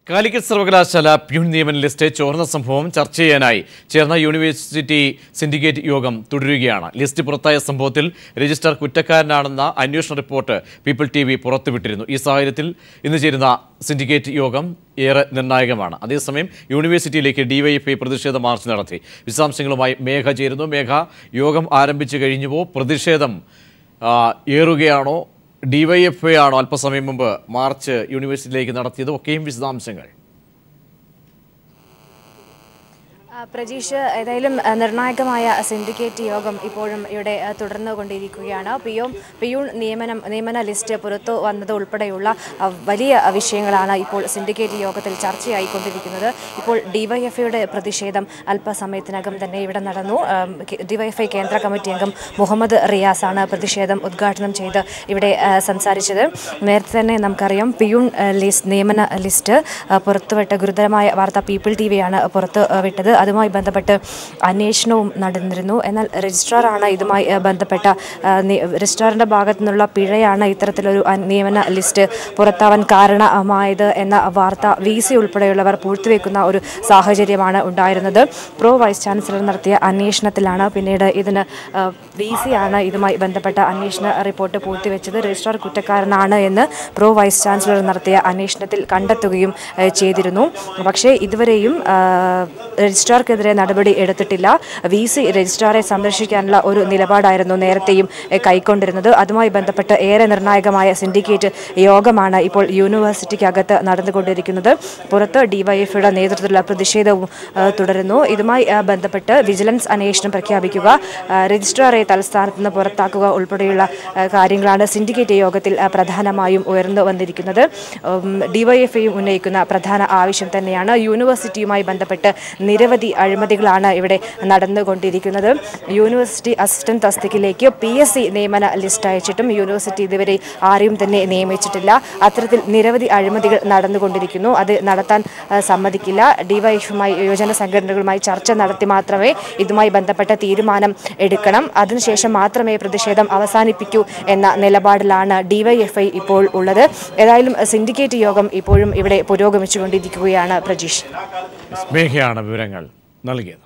കാലിക്കറ്റ് സർവകലാശാല പ്യൂൺ നിയമന ലിസ്റ്റ് ചോർന്ന സംഭവം ചർച്ച ചെയ്യാനായി ചേർന്ന യൂണിവേഴ്സിറ്റി സിൻഡിക്കേറ്റ് യോഗം തുടരുകയാണ് ലിസ്റ്റ് പുറത്തായ സംഭവത്തിൽ രജിസ്ട്രാർ കുറ്റക്കാരനാണെന്ന അന്വേഷണ റിപ്പോർട്ട് പീപ്പിൾ ടി വി പുറത്തുവിട്ടിരുന്നു ഈ സാഹചര്യത്തിൽ ഇന്ന് ചേരുന്ന സിൻഡിക്കേറ്റ് യോഗം ഏറെ നിർണായകമാണ് അതേസമയം യൂണിവേഴ്സിറ്റിയിലേക്ക് ഡിവൈഎഫ്ഐ പ്രതിഷേധ മാർച്ച് നടത്തി വിശദാംശങ്ങളുമായി മേഘ ചേരുന്നു മേഘ യോഗം ആരംഭിച്ചു കഴിഞ്ഞുവോ പ്രതിഷേധം ആ, ഏറുകയാണോ ഡിവൈഎഫ്ഐ ആണോ അല്പസമയം മുമ്പ് മാർച്ച് യൂണിവേഴ്സിറ്റിയിലേക്ക് നടത്തിയത് ഒക്കെയും വിശദാംശങ്ങൾ ആ, പ്രജീഷ് ഏതായാലും ആ, നിർണായകമായ സിൻഡിക്കേറ്റ് യോഗം ഇപ്പോഴും ഇവിടെ ആ, തുടർന്നു കൊണ്ടിരിക്കുകയാണ് പിയൂൺ പിയൂൺ നിയമനം നിയമന ലിസ്റ്റ് പുറത്തു വന്നത് ഉൾപ്പെടെയുള്ള ആ, വലിയ ആ, വിഷയങ്ങളാണ് ഇപ്പോൾ സിൻഡിക്കേറ്റ് യോഗത്തിൽ ചർച്ചയായിക്കൊണ്ടിരിക്കുന്നത് ഇപ്പോൾ ഡിവൈഎഫ്ഐയുടെ പ്രതിഷേധം അല്പസമയത്തിനകം തന്നെ ഇവിടെ നടന്നു ഡിവൈഎഫ്ഐ കേന്ദ്ര കമ്മിറ്റി അംഗം മുഹമ്മദ് റിയാസാണ് പ്രതിഷേധം ഉദ്ഘാടനം ചെയ്ത് ഇവിടെ ആ, സംസാരിച്ചത് നേരത്തെ തന്നെ നമുക്കറിയാം പിയൂൺ ആ, ലിസ്റ്റ് നിയമന ലിസ്റ്റ് ആ, പുറത്തുവിട്ട ഗുരുതരമായ വാർത്ത പീപ്പിൾ ടി വിയാണ് പുറത്ത് ആ, വിട്ടത് അതുമായി ബന്ധപ്പെട്ട് അന്വേഷണവും നടന്നിരുന്നു എന്നാൽ രജിസ്ട്രാറാണ് ഇതുമായി ആ, ബന്ധപ്പെട്ട ആ, നി- രജിസ്ട്രാറിൻ്റെ ഭാഗത്തു നിന്നുള്ള പിഴയാണ് ഇത്തരത്തിലൊരു അൻ- നിയമന ലിസ്റ്റ് പുറത്താവാൻ കാരണമായത് എന്ന വാർത്ത വി സി ഉൾപ്പെടെയുള്ളവർ പൂഴ്ത്തിവെക്കുന്ന ഒരു സാഹചര്യമാണ് ഉണ്ടായിരുന്നത് പ്രോ വൈസ് ചാൻസലർ നടത്തിയ അന്വേഷണത്തിലാണ് പിന്നീട് ഇതിന് വി സി ആണ് ഇതുമായി ബന്ധപ്പെട്ട അന്വേഷണ റിപ്പോർട്ട് പൂഴ്ത്തിവെച്ചത് രജിസ്ട്രാർ കുറ്റക്കാരനാണ് എന്ന് പ്രോ വൈസ് ചാൻസലർ നടത്തിയ അന്വേഷണത്തിൽ കണ്ടെത്തുകയും ഏഹ്, ചെയ്തിരുന്നു പക്ഷേ ഇതുവരെയും ആ, രജിസ്ട്രാർക്കെതിരെ നടപടി എടുത്തിട്ടില്ല വി സി രജിസ്ട്രാറെ സന്ദർശിക്കാനുള്ള ഒരു നിലപാടായിരുന്നു നേരത്തെയും ഏഹ്, കൈക്കൊണ്ടിരുന്നത് അതുമായി ബന്ധപ്പെട്ട് ഏറെ നിർണായകമായ സിൻഡിക്കേറ്റ് യോഗമാണ് ഇപ്പോൾ യൂണിവേഴ്സിറ്റിക്കകത്ത് നടന്നുകൊണ്ടിരിക്കുന്നത് പുറത്ത് ഡിവൈഎഫ്ഐയുടെ നേതൃത്വത്തിലുള്ള പ്രതിഷേധവും ആ, തുടരുന്നു ഇതുമായി ആ, ബന്ധപ്പെട്ട് വിജിലൻസ് അന്വേഷണം പ്രഖ്യാപിക്കുക ആ, രജിസ്ട്രാറെ തലസ്ഥാനത്ത് നിന്ന് പുറത്താക്കുക ഉൾപ്പെടെയുള്ള ആ, കാര്യങ്ങളാണ് സിൻഡിക്കേറ്റ് യോഗത്തിൽ ആ, പ്രധാനമായും ഉയർന്നു വന്നിരിക്കുന്നത് ഉം, ഡിവൈഎഫ്ഐയും ഉന്നയിക്കുന്ന പ്രധാന ആവശ്യം തന്നെയാണ് യൂണിവേഴ്സിറ്റിയുമായി ബന്ധപ്പെട്ട് നിരവധി അഴിമതികളാണ് ഇവിടെ നടന്നുകൊണ്ടിരിക്കുന്നത് യൂണിവേഴ്സിറ്റി അസിസ്റ്റന്റ് തസ്തികയിലേക്ക് പി എസ് സി നിയമന ലിസ്റ്റ് അയച്ചിട്ടും യൂണിവേഴ്സിറ്റി ഇതുവരെ ആരെയും തന്നെ നിയമിച്ചിട്ടില്ല അത്തരത്തിൽ നിരവധി അഴിമതികൾ നടന്നുകൊണ്ടിരിക്കുന്നു അത് നടത്താൻ ആ, സമ്മതിക്കില്ല ഡിവൈഎഫുമായി യുവജന സംഘടനകളുമായി ചർച്ച നടത്തി മാത്രമേ ഇതുമായി ബന്ധപ്പെട്ട തീരുമാനം എടുക്കണം അതിനുശേഷം മാത്രമേ പ്രതിഷേധം അവസാനിപ്പിക്കൂ എന്ന നിലപാടിലാണ് ഡിവൈഎഫ്ഐ ഇപ്പോൾ ഉള്ളത് ഏതായാലും സിൻഡിക്കേറ്റ് യോഗം ഇപ്പോഴും ഇവിടെ പുരോഗമിച്ചുകൊണ്ടിരിക്കുകയാണ് പ്രജീഷ് മേഘയാണ് വിവരങ്ങൾ നൽകിയത്